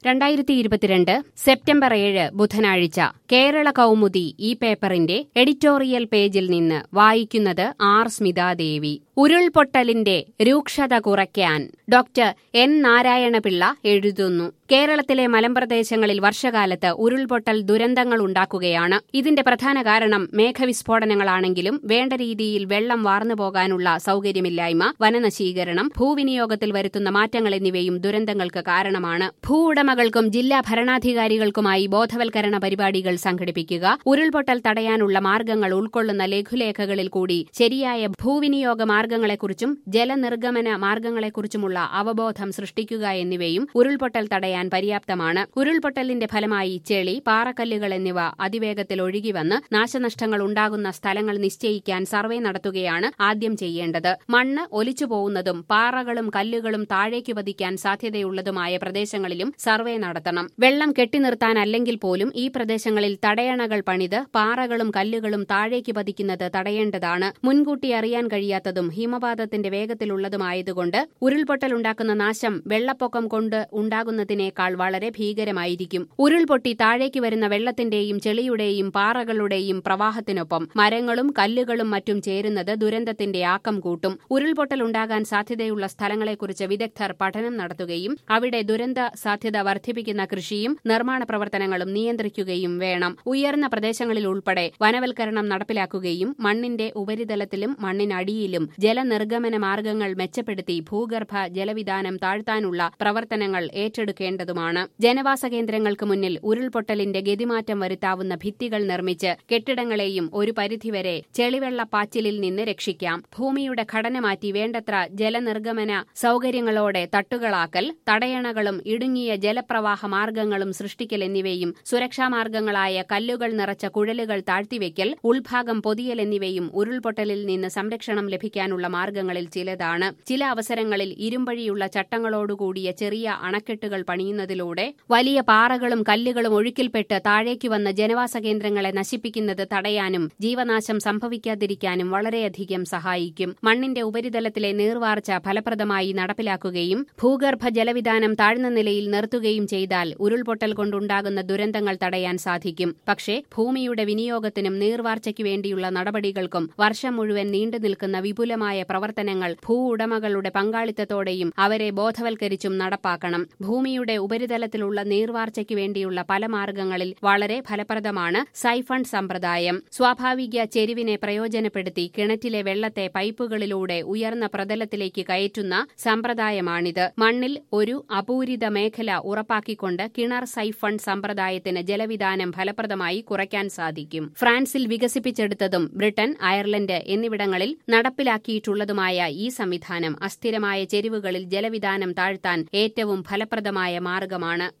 രണ്ടായിരത്തി ഇരുപത്തിരണ്ട് സെപ്റ്റംബർ ഏഴ് ബുധനാഴ്ച കേരള കൗമുദി ഈ പേപ്പറിന്റെ എഡിറ്റോറിയൽ പേജിൽ നിന്ന് വായിക്കുന്നത് ആർ സ്മിതാദേവി ഉരുൾപൊട്ടലിന്റെ രൂക്ഷത കുറയ്ക്കാൻ ഡോക്ടർ എൻ നാരായണപിള്ള എഴുതുന്നു കേരളത്തിലെ മലമ്പ്രദേശങ്ങളിൽ വർഷകാലത്ത് ഉരുൾപൊട്ടൽ ദുരന്തങ്ങൾ ഉണ്ടാക്കുകയാണ് ഇതിന്റെ പ്രധാന കാരണം മേഘവിസ്ഫോടനങ്ങളാണെങ്കിലും വേണ്ട രീതിയിൽ വെള്ളം വാർന്നു പോകാനുള്ള സൌകര്യമില്ലായ്മ വനനശീകരണം ഭൂവിനിയോഗത്തിൽ വരുത്തുന്ന മാറ്റങ്ങൾ എന്നിവയും ദുരന്തങ്ങൾക്ക് കാരണമാണ് ഭൂവുടമകൾക്കും ജില്ലാ ഭരണാധികാരികൾക്കുമായി ബോധവൽക്കരണ പരിപാടികൾ സംഘടിപ്പിക്കുക ഉരുൾപൊട്ടൽ തടയാനുള്ള മാർഗങ്ങൾ ഉൾക്കൊള്ളുന്ന ലഘുലേഖകളിൽ കൂടി ശരിയായ ഭൂവിനിയോഗ മാർഗങ്ങളെക്കുറിച്ചും ജലനിർഗമന മാർഗങ്ങളെക്കുറിച്ചുമുള്ള അവബോധം സൃഷ്ടിക്കുക എന്നിവയും ഉരുൾപൊട്ടൽ തടയാൻ പര്യാപ്തമാണ് ഉരുൾപൊട്ടലിന്റെ ഫലമായി ചെളി പാറക്കല്ലുകൾ എന്നിവ അതിവേഗത്തിൽ ഒഴുകിവന്ന് നാശനഷ്ടങ്ങൾ ഉണ്ടാകുന്ന സ്ഥലങ്ങൾ നിശ്ചയിക്കാൻ സർവേ നടത്തുകയാണ് ആദ്യം ചെയ്യേണ്ടത് മണ്ണ് ഒലിച്ചു പോകുന്നതും പാറകളും കല്ലുകളും താഴേക്ക് പതിക്കാൻ സാധ്യതയുള്ളതുമായ പ്രദേശങ്ങളിലും സർവേ നടത്തണം വെള്ളം കെട്ടിനിർത്താനല്ലെങ്കിൽ പോലും ഈ പ്രദേശങ്ങളിൽ തടയണകൾ പണിത് പാറകളും കല്ലുകളും താഴേക്ക് പതിക്കുന്നത് തടയേണ്ടതാണ് മുൻകൂട്ടി അറിയാൻ കഴിയാത്തതും ഹിമപാതത്തിന്റെ വേഗത്തിലുള്ളതുമായതുകൊണ്ട് ഉരുൾപൊട്ടലുണ്ടാക്കുന്ന നാശം വെള്ളപ്പൊക്കം കൊണ്ട് ഉണ്ടാകുന്നതിനേക്കാൾ വളരെ ഭീകരമായിരിക്കും ഉരുൾപൊട്ടി താഴേക്ക് വരുന്ന വെള്ളത്തിന്റെയും ചെളിയുടെയും പാറകളുടെയും പ്രവാഹത്തിനൊപ്പം മരങ്ങളും കല്ലുകളും മറ്റും ചേരുന്നത് ദുരന്തത്തിന്റെ ആക്കം കൂട്ടും ഉരുൾപൊട്ടൽ ഉണ്ടാകാൻ സാധ്യതയുള്ള സ്ഥലങ്ങളെക്കുറിച്ച് വിദഗ്ധർ പഠനം നടത്തുകയും അവിടെ ദുരന്ത സാധ്യത വർദ്ധിപ്പിക്കുന്ന കൃഷിയും നിർമ്മാണ പ്രവർത്തനങ്ങളും നിയന്ത്രിക്കുകയും വേണം ഉയർന്ന പ്രദേശങ്ങളിൽ ഉൾപ്പെടെ വനവൽക്കരണം നടപ്പിലാക്കുകയും മണ്ണിന്റെ ഉപരിതലത്തിലും മണ്ണിനടിയിലും ജലനിർഗമന മാർഗങ്ങൾ മെച്ചപ്പെടുത്തി ഭൂഗർഭ ജലവിധാനം താഴ്ത്താനുള്ള പ്രവർത്തനങ്ങൾ ഏറ്റെടുക്കേണ്ടതുമാണ് ജനവാസ കേന്ദ്രങ്ങൾക്ക് മുന്നിൽ ഉരുൾപൊട്ടലിന്റെ ഗതിമാറ്റം വരുത്താവുന്ന ഭിത്തികൾ നിർമ്മിച്ച് കെട്ടിടങ്ങളെയും ഒരു പരിധിവരെ ചെളിവെള്ളപ്പാച്ചിലിൽ നിന്ന് രക്ഷിക്കാം ഭൂമിയുടെ ഘടന മാറ്റി വേണ്ടത്ര ജലനിർഗമന സൌകര്യങ്ങളോടെ തട്ടുകളാക്കൽ തടയണകളും ഇടുങ്ങിയ ജലപ്രവാഹ മാർഗങ്ങളും സൃഷ്ടിക്കൽ എന്നിവയും സുരക്ഷാ മാർഗങ്ങളായ കല്ലുകൾ നിറച്ച കുഴലുകൾ താഴ്ത്തിവെക്കൽ ഉൾഭാഗം പൊതിയൽ എന്നിവയും ഉരുൾപൊട്ടലിൽ നിന്ന് സംരക്ഷണം ലഭിക്കാനുള്ള മാർഗങ്ങളിൽ ചിലതാണ് ചില അവസരങ്ങളിൽ ഇരുമ്പഴിയുള്ള ചട്ടങ്ങളോടുകൂടിയ ചെറിയ അണക്കെട്ടുകൾ പണിയുന്നതിലൂടെ വലിയ പാറകളും കല്ലുകളും ഒഴുക്കിൽപ്പെട്ട് താഴേക്ക് വന്ന ജനവാസ കേന്ദ്രങ്ങളെ നശിപ്പിക്കുന്നത് തടയാനും ജീവനാശം സംഭവിക്കാതിരിക്കാനും വളരെയധികം സഹായിക്കും മണ്ണിന്റെ ഉപരിതലത്തിലെ നീർവാർച്ച ഫലപ്രദമായി നടപ്പിലാക്കുകയും ഭൂഗർഭ ജലവിധാനം താഴ്ന്ന നിലയിൽ നിർത്തുകയും ചെയ്താൽ ഉരുൾപൊട്ടൽ കൊണ്ടുണ്ടാകുന്ന ദുരന്തങ്ങൾ തടയാൻ സാധിക്കും പക്ഷേ ഭൂമിയുടെ വിനിയോഗത്തിനും നീർവാർച്ചയ്ക്കു വേണ്ടിയുള്ള നടപടികൾക്കും വർഷം മുഴുവൻ നീണ്ടു നിൽക്കുന്ന വിപുലമായ പ്രവർത്തനങ്ങൾ ഭൂ ഉടമകളുടെ പങ്കാളിത്തത്തോടെയും അവരെ ബോധവൽക്കരിച്ചും നടപ്പാക്കണം ഭൂമിയുടെ ഉപരിതലത്തിലുള്ള നീർവാർച്ചയ്ക്ക് വേണ്ടിയുള്ള പല മാർഗങ്ങളിൽ വളരെ ഫലപ്രദമാണ് സൈഫൺ സമ്പ്രദായം സ്വാഭാവിക ചെരുവിനെ പ്രയോജനപ്പെടുത്തി കിണറ്റിലെ വെള്ളത്തെ പൈപ്പുകളിലൂടെ ഉയർന്ന പ്രതലത്തിലേക്ക് കയറ്റുന്ന സമ്പ്രദായമാണിത് മണ്ണിൽ ഒരു അപൂരിത മേഖല ഉറപ്പാക്കിക്കൊണ്ട് കിണർ സൈഫൺ സമ്പ്രദായത്തിന് ജലവിധാനം ഫലപ്രദമായി കുറയ്ക്കാൻ സാധിക്കും ഫ്രാൻസിൽ വികസിപ്പിച്ചെടുത്തതും ബ്രിട്ടൻ അയർലൻഡ് എന്നിവിടങ്ങളിൽ നടപ്പിലാക്കിയിട്ടുള്ളതുമായ ഈ സംവിധാനം അസ്ഥിരമായ ചെരിവുകളിൽ ജലവിധാനം താഴ്ത്താൻ ഏറ്റവും ഫലപ്രദമായ മാർഗമാണ്